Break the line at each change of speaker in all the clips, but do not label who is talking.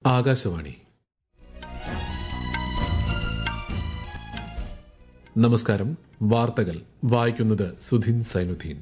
ആകാശവാണി നമസ്കാരം വാർത്തകൾ വായിക്കുന്നത് സുധിൻ സൈനുദ്ദീൻ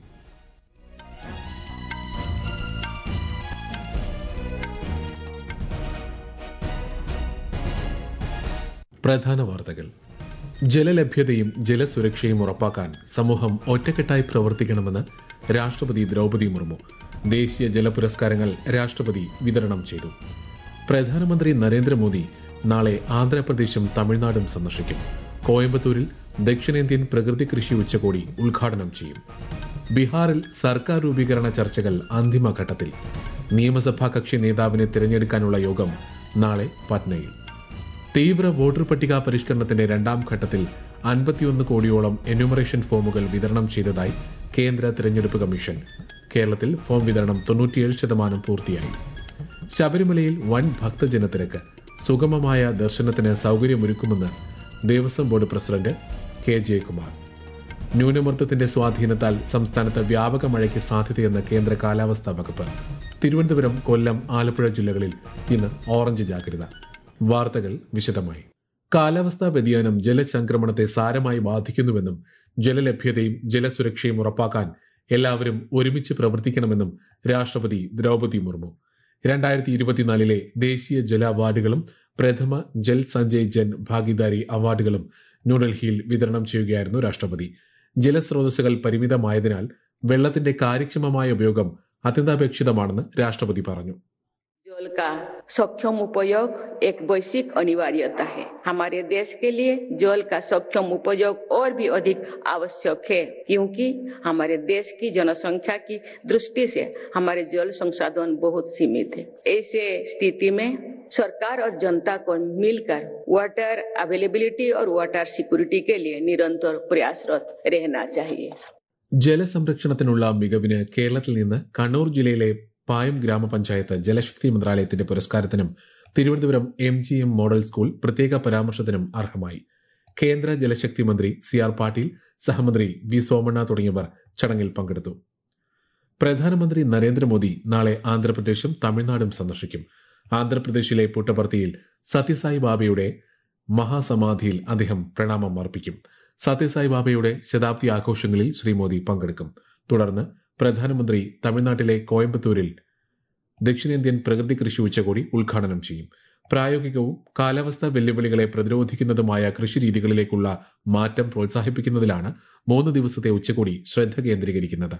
പ്രധാന വാർത്തകൾ ജലലഭ്യതയും ജലസുരക്ഷയും ഉറപ്പാക്കാൻ സമൂഹം ഒറ്റക്കെട്ടായി പ്രവർത്തിക്കണമെന്ന് രാഷ്ട്രപതി ദ്രൗപദി മുർമു ദേശീയ ജല പുരസ്കാരങ്ങൾ രാഷ്ട്രപതി വിതരണം ചെയ്തു പ്രധാനമന്ത്രി നരേന്ദ്രമോദി നാളെ ആന്ധ്രാപ്രദേശും തമിഴ്നാടും സന്ദർശിക്കും കോയമ്പത്തൂരിൽ ദക്ഷിണേന്ത്യൻ പ്രകൃതി കൃഷി ഉച്ചകോടി ഉദ്ഘാടനം ചെയ്യും ബീഹാറിൽ സർക്കാർ രൂപീകരണ ചർച്ചകൾ അന്തിമഘട്ടത്തിൽ നിയമസഭാ കക്ഷി നേതാവിനെ തിരഞ്ഞെടുക്കാനുള്ള യോഗം നാളെ പട്നയിൽ തീവ്ര വോട്ടർ പട്ടിക പരിഷ്കരണത്തിന്റെ രണ്ടാം ഘട്ടത്തിൽ അൻപത്തിയൊന്ന് കോടിയോളം എന്യൂമറേഷൻ ഫോമുകൾ വിതരണം ചെയ്തതായി കേന്ദ്ര തിരഞ്ഞെടുപ്പ് കമ്മീഷൻ കേരളത്തിൽ ഫോം വിതരണം തൊണ്ണൂറ്റിയേഴ് ശതമാനം പൂർത്തിയായി ശബരിമലയിൽ വൻ ഭക്തജനത്തിരക്ക് സുഗമമായ ദർശനത്തിന് സൌകര്യമൊരുക്കുമെന്ന് Devaswom board president K Jayakumar ന്യൂനമർദ്ദത്തിന്റെ സ്വാധീനത്താൽ സംസ്ഥാനത്ത് വ്യാപക മഴയ്ക്ക് സാധ്യതയെന്ന് കേന്ദ്ര കാലാവസ്ഥാ വകുപ്പ് തിരുവനന്തപുരം കൊല്ലം ആലപ്പുഴ ജില്ലകളിൽ ഇന്ന് ഓറഞ്ച് ജാഗ്രത വാർത്തകൾ വിശദമായി കാലാവസ്ഥാ വ്യതിയാനം ജലസംക്രമണത്തെ സാരമായി ബാധിക്കുന്നുവെന്നും ജലലഭ്യതയും ജലസുരക്ഷയും ഉറപ്പാക്കാൻ എല്ലാവരും ഒരുമിച്ച് പ്രവർത്തിക്കണമെന്നും രാഷ്ട്രപതി ദ്രൗപദി മുർമു രണ്ടായിരത്തി ഇരുപത്തിനാലിലെ ദേശീയ ജല അവാർഡുകളും പ്രഥമ ജൽ സഞ്ജയ് ജൻ ഭാഗിദാരി അവാർഡുകളും ന്യൂഡൽഹിയിൽ വിതരണം ചെയ്യുകയായിരുന്നു രാഷ്ട്രപതി ജലസ്രോതസ്സുകൾ പരിമിതമായതിനാൽ വെള്ളത്തിന്റെ കാര്യക്ഷമമായ ഉപയോഗം അത്യന്താപേക്ഷിതമാണെന്ന് രാഷ്ട്രപതി പറഞ്ഞു
जल का सक्षम उपयोग एक वैश्विक अनिवार्यता है हमारे देश के लिए जल का सक्षम उपयोग और भी अधिक आवश्यक है क्योंकि हमारे देश की जनसंख्या की दृष्टि से हमारे जल संसाधन बहुत सीमित है ऐसे स्थिति में सरकार और जनता को मिलकर वाटर अवेलेबिलिटी और वाटर सिक्योरिटी के लिए निरंतर प्रयासरत रहना चाहिए
ജലസംരക്ഷണത്തിനുള്ള മികവിന് കേരളത്തിൽ നിന്ന് കണ്ണൂർ ജില്ലയിലെ പായം ഗ്രാമപഞ്ചായത്ത് ജലശക്തി മന്ത്രാലയത്തിന്റെ പുരസ്കാരത്തിനും Thiruvananthapuram M G M model school പ്രത്യേക പരാമർശത്തിനും അർഹമായി കേന്ദ്ര ജലശക്തി മന്ത്രി സി ആർ പാട്ടീൽ സഹമന്ത്രി വി സോമണ്ണ തുടങ്ങിയവർ ചടങ്ങിൽ പങ്കെടുത്തു പ്രധാനമന്ത്രി നരേന്ദ്രമോദി നാളെ ആന്ധ്രാപ്രദേശും തമിഴ്നാടും സന്ദർശിക്കും ആന്ധ്രാപ്രദേശിലെ പുട്ടപർത്തിയിൽ സത്യസായി ബാബയുടെ മഹാസമാധിയിൽ അദ്ദേഹം പ്രണാമം അർപ്പിക്കും സത്യസായി ബാബയുടെ ശതാബ്ദി ആഘോഷങ്ങളിൽ ശ്രീ മോദി പങ്കെടുക്കും തുടർന്ന് പ്രധാനമന്ത്രി തമിഴ്നാട്ടിലെ കോയമ്പത്തൂരിൽ ദക്ഷിണേന്ത്യൻ പ്രകൃതി കൃഷി ഉച്ചകോടി ഉദ്ഘാടനം ചെയ്യും പ്രായോഗികവും കാലാവസ്ഥാ വെല്ലുവിളികളെ പ്രതിരോധിക്കുന്നതുമായ കൃഷിരീതികളിലേക്കുള്ള മാറ്റം പ്രോത്സാഹിപ്പിക്കുന്നതിലാണ് മൂന്ന് ദിവസത്തെ ഉച്ചകോടി ശ്രദ്ധ കേന്ദ്രീകരിക്കുന്നത്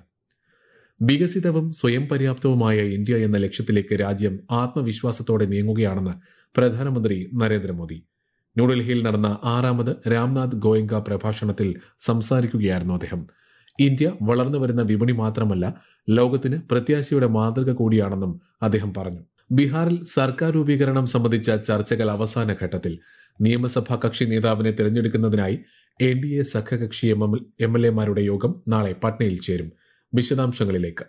വികസിതവും സ്വയം പര്യാപ്തവുമായ ഇന്ത്യ എന്ന ലക്ഷ്യത്തിലേക്ക് രാജ്യം ആത്മവിശ്വാസത്തോടെ നീങ്ങുകയാണെന്ന് പ്രധാനമന്ത്രി നരേന്ദ്രമോദി ന്യൂഡൽഹിയിൽ നടന്ന ആറാമത് രാംനാഥ് ഗോയങ്ക പ്രഭാഷണത്തിൽ സംസാരിക്കുകയായിരുന്നു അദ്ദേഹം ഇന്ത്യ വളർന്നു വരുന്ന വിപണി മാത്രമല്ല ലോകത്തിന് പ്രത്യാശയുടെ മാതൃക കൂടിയാണെന്നും അദ്ദേഹം പറഞ്ഞു ബീഹാറിൽ സർക്കാർ രൂപീകരണം സംബന്ധിച്ച ചർച്ചകൾ അവസാന ഘട്ടത്തിൽ നിയമസഭാ കക്ഷി നേതാവിനെ തിരഞ്ഞെടുക്കുന്നതിനായി എൻ ഡി എ സഖ്യകക്ഷി എം എൽ എമാരുടെ യോഗം നാളെ പട്നയിൽ ചേരും വിശദാംശങ്ങളിലേക്ക്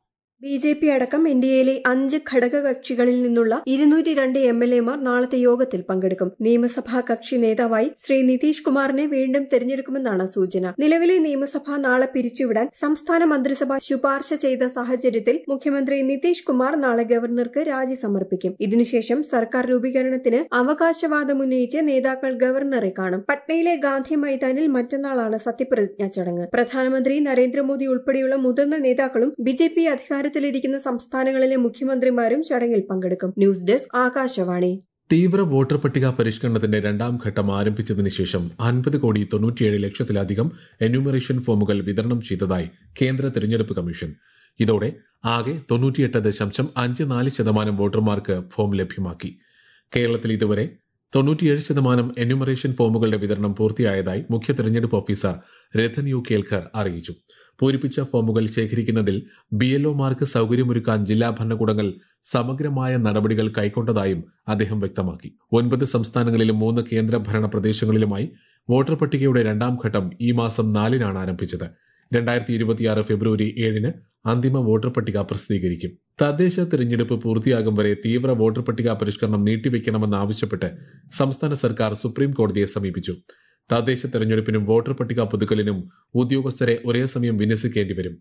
ബി ജെ പി അടക്കം എൻ ഡി എയിലെ അഞ്ച് ഘടകകക്ഷികളിൽ നിന്നുള്ള ഇരുന്നൂറ്റി രണ്ട് എം എൽ എമാർ നാളത്തെ യോഗത്തിൽ പങ്കെടുക്കും നിയമസഭാ കക്ഷി നേതാവായി ശ്രീ നിതീഷ് കുമാറിനെ വീണ്ടും തെരഞ്ഞെടുക്കുമെന്നാണ് സൂചന നിലവിലെ നിയമസഭ നാളെ പിരിച്ചുവിടാൻ സംസ്ഥാന മന്ത്രിസഭ ശുപാർശ ചെയ്ത സാഹചര്യത്തിൽ മുഖ്യമന്ത്രി നിതീഷ് കുമാർ നാളെ ഗവർണർക്ക് രാജി സമർപ്പിക്കും ഇതിനുശേഷം സർക്കാർ രൂപീകരണത്തിന് അവകാശവാദം ഉന്നയിച്ച് നേതാക്കൾ ഗവർണറെ കാണും പട്നയിലെ ഗാന്ധി മൈതാനിൽ മറ്റന്നാളാണ് സത്യപ്രതിജ്ഞാ ചടങ്ങ് പ്രധാനമന്ത്രി നരേന്ദ്രമോദി ഉൾപ്പെടെയുള്ള മുതിർന്ന നേതാക്കളും ബി ജെ പി അധികാര അധികാരത്തിലിരിക്കുന്ന സംസ്ഥാനങ്ങളിലെ മുഖ്യമന്ത്രിമാരും ചടങ്ങിൽ പങ്കെടുക്കും ന്യൂസ് ഡെസ്ക് ആകാശവാണി
തീവ്ര വോട്ടർ പട്ടിക പരിഷ്കരണത്തിന്റെ രണ്ടാം ഘട്ടം ആരംഭിച്ചതിന് ശേഷം അൻപത് കോടി തൊണ്ണൂറ്റിയേഴ് ലക്ഷത്തിലധികം എന്യൂമറേഷൻ ഫോമുകൾ വിതരണം ചെയ്തതായി കേന്ദ്ര തെരഞ്ഞെടുപ്പ് കമ്മീഷൻ ഇതോടെ ആകെ തൊണ്ണൂറ്റിയെട്ട് ദശാംശം അഞ്ച് നാല് ശതമാനം വോട്ടർമാർക്ക് ഫോം ലഭ്യമാക്കി കേരളത്തിൽ ഇതുവരെ തൊണ്ണൂറ്റിയേഴ് ശതമാനം എന്യൂമറേഷൻ ഫോമുകളുടെ വിതരണം പൂർത്തിയായതായി മുഖ്യ തെരഞ്ഞെടുപ്പ് ഓഫീസർ രഥൻ യു കേൽക്കർ അറിയിച്ചു പൂരിപ്പിച്ച ഫോമുകൾ ശേഖരിക്കുന്നതിൽ ബി എൽഒമാർക്ക് സൌകര്യമൊരുക്കാൻ ജില്ലാ ഭരണകൂടങ്ങൾ സമഗ്രമായ നടപടികൾ കൈക്കൊണ്ടതായും അദ്ദേഹം വ്യക്തമാക്കി ഒൻപത് സംസ്ഥാനങ്ങളിലും മൂന്ന് കേന്ദ്രഭരണ പ്രദേശങ്ങളിലുമായി വോട്ടർ പട്ടികയുടെ രണ്ടാം ഘട്ടം ഈ മാസം നാലിനാണ് ആരംഭിച്ചത് രണ്ടായിരത്തി ഇരുപത്തിയാറ് ഫെബ്രുവരി ഏഴിന് അന്തിമ വോട്ടർ പട്ടിക പ്രസിദ്ധീകരിക്കും തദ്ദേശ തിരഞ്ഞെടുപ്പ് പൂർത്തിയാകും വരെ തീവ്ര വോട്ടർ പട്ടിക പരിഷ്കരണം നീട്ടിവെക്കണമെന്നാവശ്യപ്പെട്ട് സംസ്ഥാന സർക്കാർ സുപ്രീം കോടതിയെ സമീപിച്ചു തദ്ദേശ തെരഞ്ഞെടുപ്പിനും വോട്ടർ പട്ടിക പുതുക്കലിനും ഉദ്യോഗസ്ഥരെ ഒരേ സമയം വിന്യസിക്കേണ്ടി വരും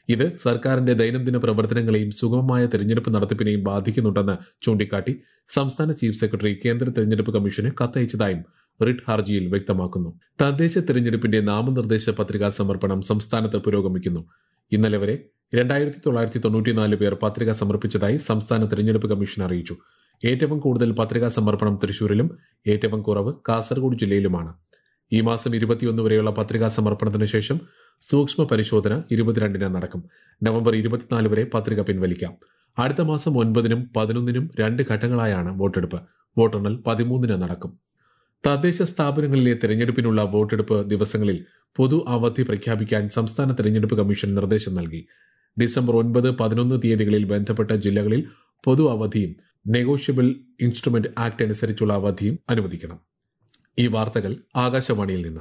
ഇത് സർക്കാരിന്റെ ദൈനംദിന പ്രവർത്തനങ്ങളെയും സുഗമമായ തെരഞ്ഞെടുപ്പ് നടത്തിപ്പിനെയും ബാധിക്കുന്നുണ്ടെന്ന് ചൂണ്ടിക്കാട്ടി സംസ്ഥാന ചീഫ് സെക്രട്ടറി കേന്ദ്ര തെരഞ്ഞെടുപ്പ് കമ്മീഷന് കത്തയച്ചതായും റിട്ട് ഹർജിയിൽ വ്യക്തമാക്കുന്നു തദ്ദേശ തെരഞ്ഞെടുപ്പിന്റെ നാമനിർദ്ദേശ പത്രികാ സമർപ്പണം സംസ്ഥാനത്ത് പുരോഗമിക്കുന്നു ഇന്നലെ വരെ രണ്ടായിരത്തി തൊള്ളായിരത്തി തൊണ്ണൂറ്റിനാല് പേർ പത്രിക സമർപ്പിച്ചതായി സംസ്ഥാന തെരഞ്ഞെടുപ്പ് കമ്മീഷൻ അറിയിച്ചു ഏറ്റവും കൂടുതൽ പത്രികാ സമർപ്പണം തൃശൂരിലും ഏറ്റവും കുറവ് കാസർഗോഡ് ജില്ലയിലുമാണ് ഈ മാസം ഇരുപത്തിയൊന്ന് വരെയുള്ള പത്രികാ സമർപ്പണത്തിന് ശേഷം സൂക്ഷ്മ പരിശോധന ഇരുപത്തിരണ്ടിന് നടക്കും നവംബർ ഇരുപത്തിനാല് വരെ പത്രിക പിൻവലിക്കാം അടുത്ത മാസം ഒൻപതിനും പതിനൊന്നിനും രണ്ട് ഘട്ടങ്ങളായാണ് വോട്ടെടുപ്പ് വോട്ടെണ്ണൽ പതിമൂന്നിന് നടക്കും തദ്ദേശ സ്ഥാപനങ്ങളിലെ തെരഞ്ഞെടുപ്പിനുള്ള വോട്ടെടുപ്പ് ദിവസങ്ങളിൽ പൊതു അവധി പ്രഖ്യാപിക്കാൻ സംസ്ഥാന തെരഞ്ഞെടുപ്പ് കമ്മീഷൻ നിർദ്ദേശം നൽകി ഡിസംബർ ഒൻപത് പതിനൊന്ന് തീയതികളിൽ ബന്ധപ്പെട്ട ജില്ലകളിൽ പൊതു അവധിയും നെഗോഷ്യബിൾ ഇൻസ്ട്രുമെന്റ് ആക്ട് അനുസരിച്ചുള്ള അവധിയും അനുവദിക്കണം ഈ വാർത്തകൾ ആകാശവാണിയിൽ നിന്ന്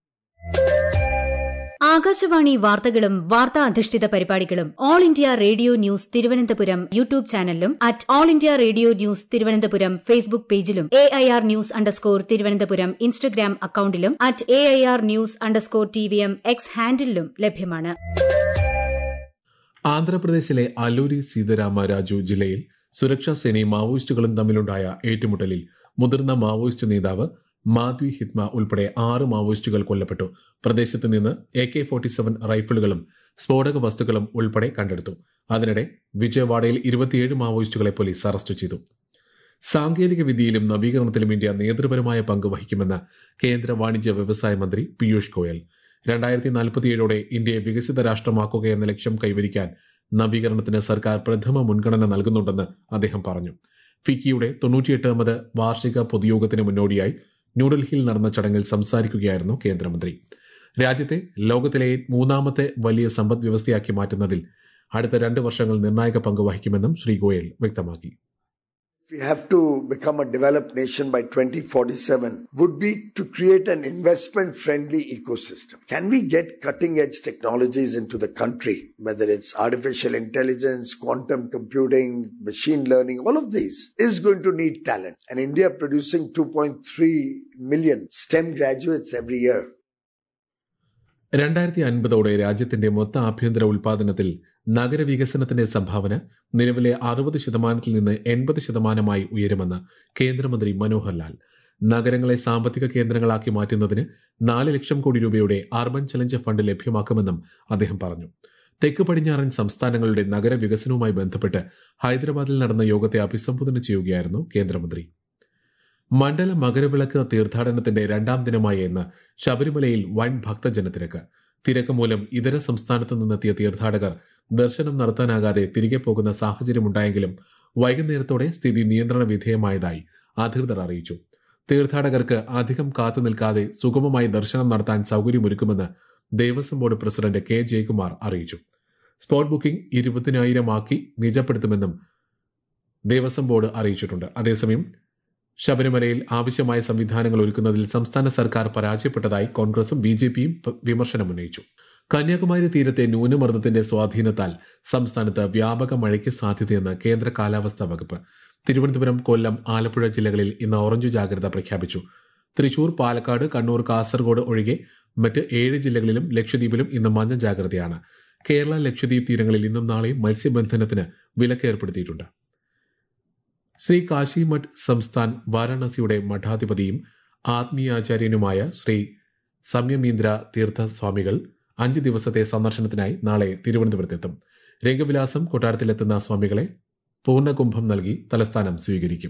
ആകാശവാണി വാർത്തകളും വാർത്താ അധിഷ്ഠിത പരിപാടികളും all India radio news Thiruvananthapuram YouTube ചാനലിലും at all India radio news Thiruvananthapuram Facebook പേജിലും A I R news underscore Thiruvananthapuram Instagram അക്കൌണ്ടിലും at A I R news underscore T V M X ഹാൻഡിലും ലഭ്യമാണ്
ആന്ധ്രാപ്രദേശിലെ അല്ലൂരി സീതാരാമ രാജു ജില്ലയിൽ സുരക്ഷാ സേനയും മാവോയിസ്റ്റുകളും തമ്മിലുണ്ടായ ഏറ്റുമുട്ടലിൽ മുതിർന്ന മാവോയിസ്റ്റ് നേതാവ് മാധ്വി ഹിത്മ ഉൾപ്പെടെ ആറ് മാവോയിസ്റ്റുകൾ കൊല്ലപ്പെട്ടു പ്രദേശത്ത് നിന്ന് എ കെ ഫോർട്ടി സെവൻ റൈഫിളുകളും സ്ഫോടക വസ്തുക്കളും ഉൾപ്പെടെ കണ്ടെടുത്തു അതിനിടെ വിജയവാഡയിൽ ഇരുപത്തിയേഴ് മാവോയിസ്റ്റുകളെ പോലീസ് അറസ്റ്റ് ചെയ്തു സാങ്കേതിക വിദ്യയിലും നവീകരണത്തിലും ഇന്ത്യ നേതൃപരമായ പങ്ക് വഹിക്കുമെന്ന് കേന്ദ്ര വാണിജ്യ വ്യവസായ മന്ത്രി പീയൂഷ് ഗോയൽ രണ്ടായിരത്തി നാൽപ്പത്തിയേഴോടെ ഇന്ത്യയെ വികസിത രാഷ്ട്രമാക്കുക എന്ന ലക്ഷ്യം കൈവരിക്കാൻ നവീകരണത്തിന് സർക്കാർ പ്രഥമ മുൻഗണന നൽകുന്നുണ്ടെന്ന് അദ്ദേഹം പറഞ്ഞു ഫിക്കിയുടെ തൊണ്ണൂറ്റിയെട്ടാമത് വാർഷിക പൊതുയോഗത്തിന് മുന്നോടിയായി ന്യൂഡൽഹിയിൽ നടന്ന ചടങ്ങിൽ സംസാരിക്കുകയായിരുന്നു കേന്ദ്രമന്ത്രി രാജ്യത്തെ ലോകത്തിലെ മൂന്നാമത്തെ വലിയ സമ്പദ് വ്യവസ്ഥയാക്കി മാറ്റുന്നതിൽ അടുത്ത രണ്ട് വർഷങ്ങൾ നിർണായക പങ്ക് വഹിക്കുമെന്നും ശ്രീ ഗോയൽ വ്യക്തമാക്കി
If we have to become a developed nation by 2047 would be to create an investment friendly ecosystem. Can we get cutting edge technologies into the country, whether it's artificial intelligence, quantum computing, machine learning, all of these is going to need talent. And India producing 2.3 million STEM graduates every year.
രണ്ടായിരത്തി അൻപതോടെ രാജ്യത്തിന്റെ മൊത്ത ആഭ്യന്തര ഉൽപാദനത്തിൽ നഗരവികസനത്തിന്റെ സംഭാവന നിലവിലെ അറുപത് ശതമാനത്തിൽ നിന്ന് എൺപത് ശതമാനമായി ഉയരുമെന്ന് കേന്ദ്രമന്ത്രി മനോഹർ ലാൽ നഗരങ്ങളെ സാമ്പത്തിക കേന്ദ്രങ്ങളാക്കി മാറ്റുന്നതിന് നാല് ലക്ഷം കോടി രൂപയുടെ അർബൻ ചലഞ്ച് ഫണ്ട് ലഭ്യമാക്കുമെന്നും അദ്ദേഹം പറഞ്ഞു തെക്ക് പടിഞ്ഞാറൻ സംസ്ഥാനങ്ങളുടെ നഗരവികസനവുമായി ബന്ധപ്പെട്ട് ഹൈദരാബാദിൽ നടന്ന യോഗത്തെ അഭിസംബോധന ചെയ്യുകയായിരുന്നു കേന്ദ്രമന്ത്രി മണ്ഡല മകരവിളക്ക് തീർത്ഥാടനത്തിന്റെ രണ്ടാം ദിനമായ ഇന്ന് ശബരിമലയിൽ വൻ ഭക്തജനത്തിരക്ക് തിരക്ക് മൂലം ഇതര സംസ്ഥാനത്ത് നിന്നെത്തിയ തീർത്ഥാടകർ ദർശനം നടത്താനാകാതെ തിരികെ പോകുന്ന സാഹചര്യമുണ്ടായെങ്കിലും വൈകുന്നേരത്തോടെ സ്ഥിതി നിയന്ത്രണ വിധേയമായതായി അധികൃതർ അറിയിച്ചു തീർത്ഥാടകർക്ക് അധികം കാത്തു നിൽക്കാതെ സുഗമമായി ദർശനം നടത്താൻ സൌകര്യമൊരുക്കുമെന്ന് Devaswom board president K Jayakumar അറിയിച്ചു സ്പോട്ട് ബുക്കിംഗ് ഇരുപതിനായിരം ആക്കി നിജപ്പെടുത്തുമെന്നും ദേവസ്വം ബോർഡ് അറിയിച്ചിട്ടുണ്ട് അതേസമയം ശബരിമലയിൽ ആവശ്യമായ സംവിധാനങ്ങൾ ഒരുക്കുന്നതിൽ സംസ്ഥാന സർക്കാർ പരാജയപ്പെട്ടതായി കോൺഗ്രസും ബി ജെ പിയും വിമർശനമുന്നയിച്ചു കന്യാകുമാരി തീരത്തെ ന്യൂനമർദ്ദത്തിന്റെ സ്വാധീനത്താൽ സംസ്ഥാനത്ത് വ്യാപക മഴയ്ക്ക് സാധ്യതയെന്ന് കേന്ദ്ര കാലാവസ്ഥാ വകുപ്പ് തിരുവനന്തപുരം കൊല്ലം ആലപ്പുഴ ജില്ലകളിൽ ഇന്ന് ഓറഞ്ച് ജാഗ്രത പ്രഖ്യാപിച്ചു തൃശൂർ പാലക്കാട് കണ്ണൂർ കാസർഗോഡ് ഒഴികെ മറ്റ് ഏഴ് ജില്ലകളിലും ലക്ഷദ്വീപിലും ഇന്ന് മഞ്ഞ ജാഗ്രതയാണ് കേരള ലക്ഷദ്വീപ് തീരങ്ങളിൽ ഇന്നും നാളെയും മത്സ്യബന്ധനത്തിന് വിലക്ക് ഏർപ്പെടുത്തിയിട്ടുണ്ട് ശ്രീ കാശിമഠ് സംസ്ഥാൻ വാരാണസിയുടെ മഠാധിപതിയും ആത്മീയാചാര്യനുമായ ശ്രീ സംയമീന്ദ്ര തീർത്ഥ സ്വാമികൾ അഞ്ച് ദിവസത്തെ സന്ദർശനത്തിനായി നാളെ തിരുവനന്തപുരത്തെത്തും രംഗവിലാസം കൊട്ടാരത്തിലെത്തുന്ന സ്വാമികളെ പൂർണ്ണകുംഭം നൽകി തലസ്ഥാനം സ്വീകരിക്കും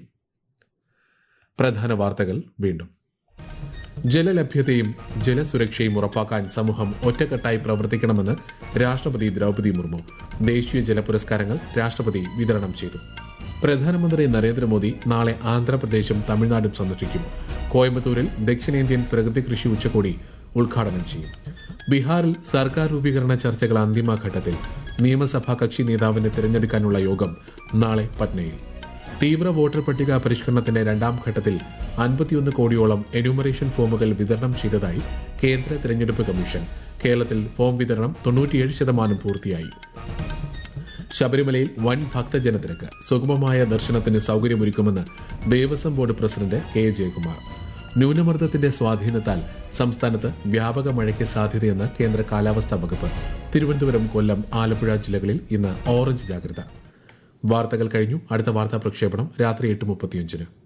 പ്രധാന വാർത്തകൾ വീണ്ടും ജലലഭ്യതയും ജലസുരക്ഷയും ഉറപ്പാക്കാൻ സമൂഹം ഒറ്റക്കെട്ടായി പ്രവർത്തിക്കണമെന്ന് രാഷ്ട്രപതി ദ്രൗപദി മുർമു ദേശീയ ജല പുരസ്കാരങ്ങൾ രാഷ്ട്രപതി വിതരണം ചെയ്തു പ്രധാനമന്ത്രി നരേന്ദ്രമോദി നാളെ ആന്ധ്രാപ്രദേശും തമിഴ്നാടും സന്ദർശിക്കും കോയമ്പത്തൂരിൽ ദക്ഷിണേന്ത്യൻ പ്രകൃതി കൃഷി ഉച്ചകോടി ഉദ്ഘാടനം ചെയ്യും ബീഹാറിൽ സർക്കാർ രൂപീകരണ ചർച്ചകൾ അന്തിമഘട്ടത്തിൽ നിയമസഭാ കക്ഷി നേതാവിനെ തിരഞ്ഞെടുക്കാനുള്ള യോഗം നാളെ പട്നയിൽ തീവ്ര വോട്ടർ പട്ടിക പരിഷ്കരണത്തിന്റെ രണ്ടാം ഘട്ടത്തിൽ അൻപത്തിയൊന്ന് കോടിയോളം എന്യൂമറേഷൻ ഫോമുകൾ വിതരണം ചെയ്തതായി കേന്ദ്ര തെരഞ്ഞെടുപ്പ് കമ്മീഷൻ കേരളത്തിൽ ഫോം വിതരണം തൊണ്ണൂറ്റിയേഴ് ശതമാനം പൂർത്തിയായി ശബരിമലയിൽ വൻ ഭക്തജനത്തിരക്ക് സുഗമമായ ദർശനത്തിന് സൌകര്യമൊരുക്കുമെന്ന് Devaswom board president K Jayakumar ന്യൂനമർദ്ദത്തിന്റെ സ്വാധീനത്താൽ സംസ്ഥാനത്ത് വ്യാപക മഴയ്ക്ക് സാധ്യതയെന്ന് കേന്ദ്ര കാലാവസ്ഥാ വകുപ്പ് തിരുവനന്തപുരം കൊല്ലം ആലപ്പുഴ ജില്ലകളിൽ ഇന്ന് ഓറഞ്ച് ജാഗ്രത വാർത്തകൾ കഴിഞ്ഞു അടുത്ത വാർത്താ പ്രക്ഷേപണം രാത്രി എട്ട് മുപ്പത്തിയഞ്ചിന്